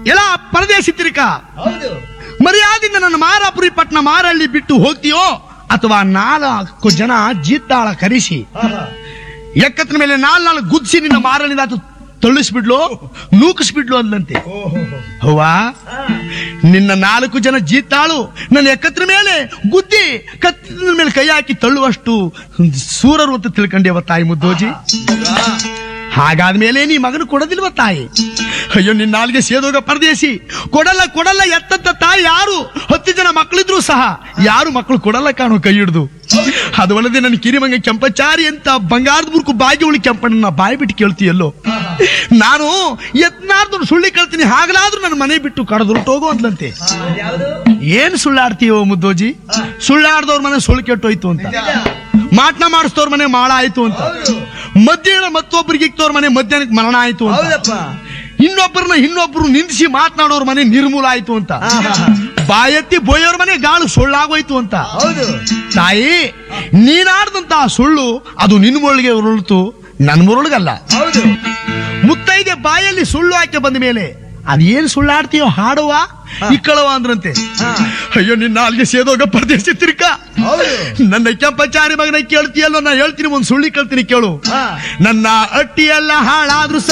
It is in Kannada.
ಎಲ್ಲ ಪರದೇಶಿ ತಿರುಕ ಹೌದು ಮರ್ಯಾದಿಂದ ನನ್ನ ಮಾರಾಪುರಿ ಪಟ್ನ ಮಾರಳ್ಳಿ ಬಿಟ್ಟು ಹೋಗ್ತೀಯೋ ಅಥವಾ ನಾಲ್ಕು ಜನ ಜೀತಾಳ ಕರೆಸಿ ಹಾ, ಹಾ. ಎಕ್ಕತ್ತಿನ ಮೇಲೆ ನಾಲ್ ನಾಲ್ಕು ಗುದ್ಸಿ ನಿನ್ನ ಮಾರಳಿಂದ ಆತು ತಳ್ಳಿಸ್ಬಿಡ್ಲು ನೂಕಿಸ್ಬಿಡ್ಲು ಅಂದಂತೆ ಓಹೋ ಹೌವಾ ಹಾ. ನಿನ್ನ ನಾಲ್ಕು ಜನ ಜೀತಾಳು ನನ್ನ ಎಕ್ಕತ್ರ ಮೇಲೆ ಗುದ್ದಿ ಕತ್ತಿನ ಮೇಲೆ ಕೈ ಹಾಕಿ ತಳ್ಳುವಷ್ಟು ಸೂರರು ಅಂತ ತಿಳ್ಕೊಂಡೇವ ತಾಯಿ ಮುದ್ದೋಜಿ ಹಾ. ಹಾಗಾದ್ಮೇಲೆ ನೀ ಮಗನು ಕೊಡೋದಿಲ್ವ ತಾಯಿ ಅಯ್ಯೋ ನಿನ್ನ ನಾಲ್ಗೆ ಸೇದೋಗ ಪರದೇಶಿ ಕೊಡಲ್ಲ ಕೊಡಲ್ಲ ಎತ್ತಂತ ತಾಯಿ ಯಾರು ಹತ್ತು ಜನ ಮಕ್ಕಳಿದ್ರು ಸಹ ಯಾರು ಮಕ್ಕಳು ಕೊಡಲ್ಲ ಕಾಣೋ ಕೈ ಹಿಡ್ದು ಅದು ಅಲ್ಲದೆ ನನ್ನ ಕಿರಿಮಂಗ ಕೆಂಪಚಾರಿ ಅಂತ ಬಂಗಾರದ ಬುರ್ಕು ಬಾಗಿ ಉಳಿ ಕೆಂಪಣ್ಣ ಬಾಯಿ ಬಿಟ್ಟು ಕೇಳ್ತೀಯಲ್ಲೋ ನಾನು ಎತ್ನಾರ್ದು ಸುಳ್ಳಿ ಕೇಳ್ತೀನಿ ಹಾಗಲಾದ್ರೂ ನನ್ನ ಮನೆ ಬಿಟ್ಟು ಕಡದುರುಟೋಗು ಅಂದ್ಲಂತೆ ಹಾ, ಅದ್ಯಾವ್ದು? ಏನ್ ಸುಳ್ಳಾಡ್ತೀಯೋ ಮುದ್ದೋಜಿ ಸುಳ್ಳಾಡ್ದವ್ರ ಮನೆ ಸುಳ್ಳು ಕೆಟ್ಟೋಯ್ತು ಅಂತ ಮಾಟ್ನ ಮಾಡಿಸ್ತವ್ರ ಮನೆ ಮಾಳ ಆಯ್ತು ಅಂತ ಹೌದು ಮಧ್ಯಾಹ್ನ ಮತ್ತೊಬ್ಬರಿಗೆ ಇಕ್ತವ್ರ ಮನೆ ಮಧ್ಯಾಹ್ನಕ್ಕೆ ಮರಣ ಆಯ್ತು ಅಂತ ಹೌದಪ್ಪ ಇನ್ನೊಬ್ಬರನ್ನ ಇನ್ನೊಬ್ರು ನಿಂದಿಸಿ ಮಾತನಾಡೋರ್ ಮನೆ ನಿರ್ಮೂಲ ಆಯ್ತು ಅಂತ ಹಾ, ಹಾ, ಹಾ. ಬಾಯೆತ್ತಿ ಬೋಯೋರ್ ಮನೆ ಗಾಳು ಸುಳ್ಳಾಗೋಯ್ತು ಅಂತ ಹೌದು ತಾಯಿ ನೀನಾಡ್ದಂತ ಸುಳ್ಳು ಅದು ನಿನ್ನ ಮುರಳಿಗೆ ಉರುಳಿತು ನನ್ನ ಮುರಳಿಗಲ್ಲ ಹೌದು ಮುತ್ತೈದೆ ಬಾಯಲ್ಲಿ ಸುಳ್ಳು ಹಾಕಿ ಬಂದ ಮೇಲೆ ಅದೇನ್ ಸುಳ್ಳಾಡ್ತೀಯೋ ಹಾಡುವ ಇಕ್ಕಳವ ಅಂದ್ರಂತೆ ಹಾ. ಅಯ್ಯೋ ನಿನ್ನ ಅಲ್ಲಿಗೆ ಸೇದೋಗ ಪರದೇಶ ತಿರ್ಕ ಹೌದು ನನ್ನ ಕೆಂಪಚಾರಿ ಮಗನ ಕೇಳ್ತೀಯಲ್ಲೋ ನಾ ಹೇಳ್ತೀನಿ ಒಂದ್ ಸುಳ್ಳಿ ಕೇಳ್ತೀನಿ ಕೇಳು ಹಾ. ನನ್ನ ಅಟ್ಟಿ ಎಲ್ಲ ಹಾಳಾದ್ರೂ